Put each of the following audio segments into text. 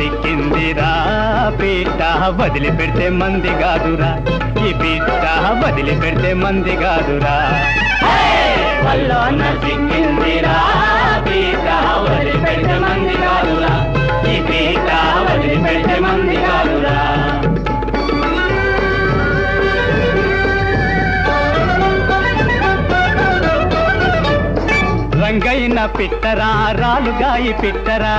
చిక్కిందిరా పీట వదిలి పెడితే మంది కాదురా ఈ పీట వదిలి పెడితే మంది కాదురా వల్లోన చిక్కిందిరా పీట వదిలి పెడితే మంది కాదురా ఈ పీట వదిలి పెడితే మంది కాదురా రంగైన పిట్టరా రాలుగాయి పిట్టరా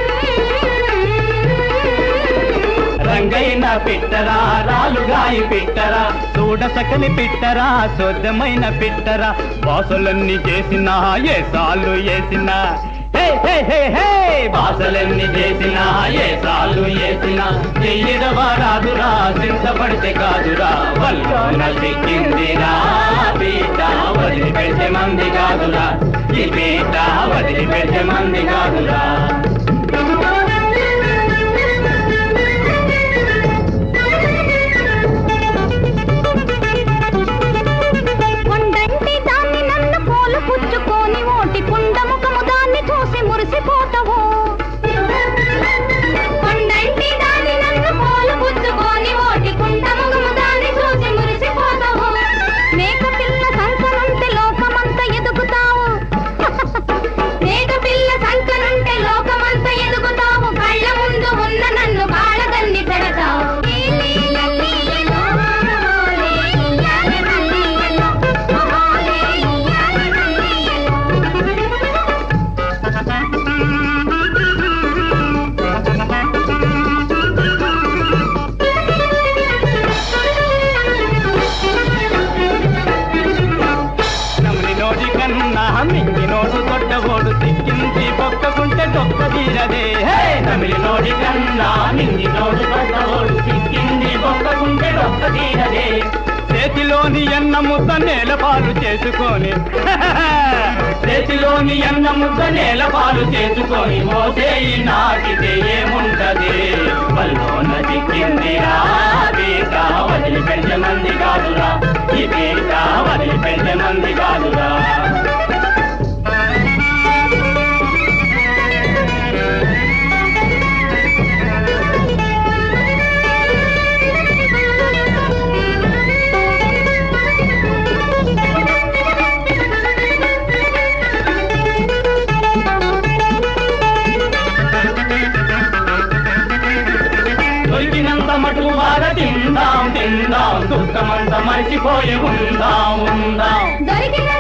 రంగైన పిట్టరా రాలుగాయి పిట్టరా చూడ సకలి పిట్టరా శుద్ధమైన పిట్టరా బాసులన్నీ చేసినా ఏ సాలు వేసినా హే హే హే హే బాసలన్నీ చేసినా ఏ సాలు వేసినా చెయ్యడవా రాదురా చింతపడితే కాదురా వల్లోన చిక్కిందిరా పీట వదిలి పెడితే మంది కాదురా ఈ పీట వదిలి పెడితే మంది కాదురా కొండంటి దాన్ని నన్ను పోలు పుచ్చుకొని ఓటి కుండ ముఖము దాన్ని చూసి మురిసిపోతావు కొండంటి దాన్ని నన్ను పోలు పుచ్చుకొని ఓటి కుండ ముఖము దాన్ని చూసి మురిసిపోతావు మేక పిల్ల సంకనుంటే లోకమంత ఎదుగుతావు మేక పిల్ల సంకనుంటే లోకమంత ఎదుగుతావు కళ్ళ ముందు ఉన్న నన్ను కాళ్ళదన్ని పెడతావు నమ్మి నోటి కన్నా మింగి నోడు దొడ్డబోడు సిక్కించి పక్కకుంటే దొక్క తీరదే హే! నమిలి నోటి కన్నా మింగి నోడు దొడ్డబోడు సిక్కింది పక్కకుంటే దొక్క తీరదే చేతిలోని ఎన్న ముద్ద నేల పాలు చేసుకొని చేతిలోని ఎన్న ముద్ద నేల పాలు చేసుకొని మోసేయి నాటితే ఏముంటది వల్లోన చిక్కిందిరా పీట వదిలి పెంచే మంది కాదురా ఈ పీట వదిలి పెంచే మంది కాదురా దొరికినంత మటుకు బాగా తిందాం తిందాం దుఃఖమంతా మర్చిపోయి ఉందాం ఉందాం దొరికిన